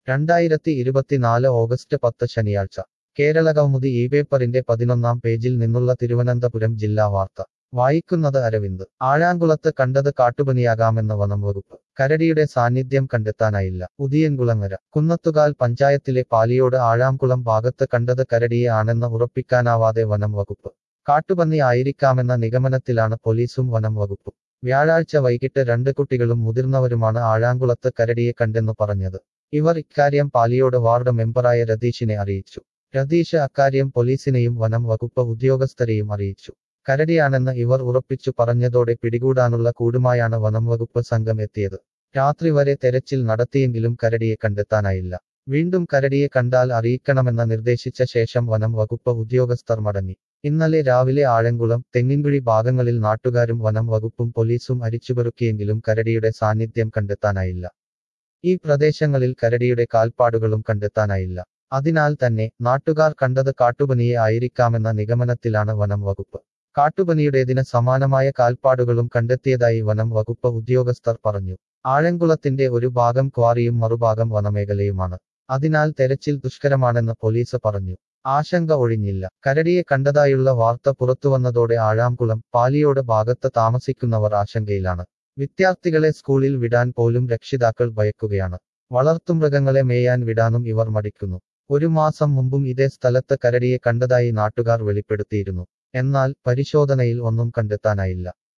രണ്ടായിരത്തി ഇരുപത്തിനാല് ഓഗസ്റ്റ് പത്ത് ശനിയാഴ്ച കേരള കൗമുദി ഈ പേപ്പറിന്റെ പതിനൊന്നാം പേജിൽ നിന്നുള്ള തിരുവനന്തപുരം ജില്ലാ വാർത്ത വായിക്കുന്നത് അരവിന്ദ് ആഴാങ്കുളത്ത് കണ്ടത് കാട്ടുപനിയാകാമെന്ന് വനം വകുപ്പ് കരടിയുടെ സാന്നിധ്യം കണ്ടെത്താനായില്ല ഉദിയൻകുളങ്ങര കുന്നത്തുകാൽ പഞ്ചായത്തിലെ പാലിയോട് ആഴാംകുളം ഭാഗത്ത് കണ്ടത് കരടിയെ ആണെന്ന് ഉറപ്പിക്കാനാവാതെ വനം വകുപ്പ് കാട്ടുപന്നി ആയിരിക്കാമെന്ന നിഗമനത്തിലാണ് പോലീസും വനം വകുപ്പും വ്യാഴാഴ്ച വൈകിട്ട് രണ്ട് കുട്ടികളും മുതിർന്നവരുമാണ് ആഴാങ്കുളത്ത് കരടിയെ കണ്ടെന്നു പറഞ്ഞത് ഇവർ ഇക്കാര്യം പാലിയോട് വാർഡ് മെമ്പറായ രതീഷിനെ അറിയിച്ചു രതീഷ് അക്കാര്യം പോലീസിനെയും വനം വകുപ്പ് ഉദ്യോഗസ്ഥരെയും അറിയിച്ചു കരടിയാണെന്ന് ഇവർ ഉറപ്പിച്ചു പറഞ്ഞതോടെ പിടികൂടാനുള്ള കൂടുമായാണ് വനം വകുപ്പ് സംഘം എത്തിയത് രാത്രി വരെ തെരച്ചിൽ നടത്തിയെങ്കിലും കരടിയെ കണ്ടെത്താനായില്ല വീണ്ടും കരടിയെ കണ്ടാൽ അറിയിക്കണമെന്ന് നിർദ്ദേശിച്ച ശേഷം വനം വകുപ്പ് ഉദ്യോഗസ്ഥർ മടങ്ങി ഇന്നലെ രാവിലെ ആഴംകുളം തെങ്ങിൻകുഴി ഭാഗങ്ങളിൽ നാട്ടുകാരും വനം വകുപ്പും പോലീസും അരിച്ചുപെറുക്കിയെങ്കിലും കരടിയുടെ സാന്നിധ്യം കണ്ടെത്താനായില്ല ഈ പ്രദേശങ്ങളിൽ കരടിയുടെ കാൽപ്പാടുകളും കണ്ടെത്താനായില്ല അതിനാൽ തന്നെ നാട്ടുകാർ കണ്ടത് കാട്ടുപനിയെ ആയിരിക്കാമെന്ന നിഗമനത്തിലാണ് വനം വകുപ്പ് കാട്ടുപനിയുടേതിന് സമാനമായ കാൽപ്പാടുകളും കണ്ടെത്തിയതായി വനം വകുപ്പ് ഉദ്യോഗസ്ഥർ പറഞ്ഞു ആഴംകുളത്തിന്റെ ഒരു ഭാഗം ക്വാറിയും മറുഭാഗം വനമേഖലയുമാണ് അതിനാൽ തെരച്ചിൽ ദുഷ്കരമാണെന്ന് പോലീസ് പറഞ്ഞു ആശങ്ക ഒഴിഞ്ഞില്ല കരടിയെ കണ്ടതായുള്ള വാർത്ത പുറത്തുവന്നതോടെ ആഴാംകുളം പാലിയോട് ഭാഗത്ത് താമസിക്കുന്നവർ ആശങ്കയിലാണ് വിദ്യാർത്ഥികളെ സ്കൂളിൽ വിടാൻ പോലും രക്ഷിതാക്കൾ ഭയക്കുകയാണ് വളർത്തുമൃഗങ്ങളെ മേയാൻ വിടാനും ഇവർ മടിക്കുന്നു ഒരു മാസം മുമ്പും ഇതേ സ്ഥലത്ത് കരടിയെ കണ്ടതായി നാട്ടുകാർ വെളിപ്പെടുത്തിയിരുന്നു എന്നാൽ പരിശോധനയിൽ ഒന്നും കണ്ടെത്താനായില്ല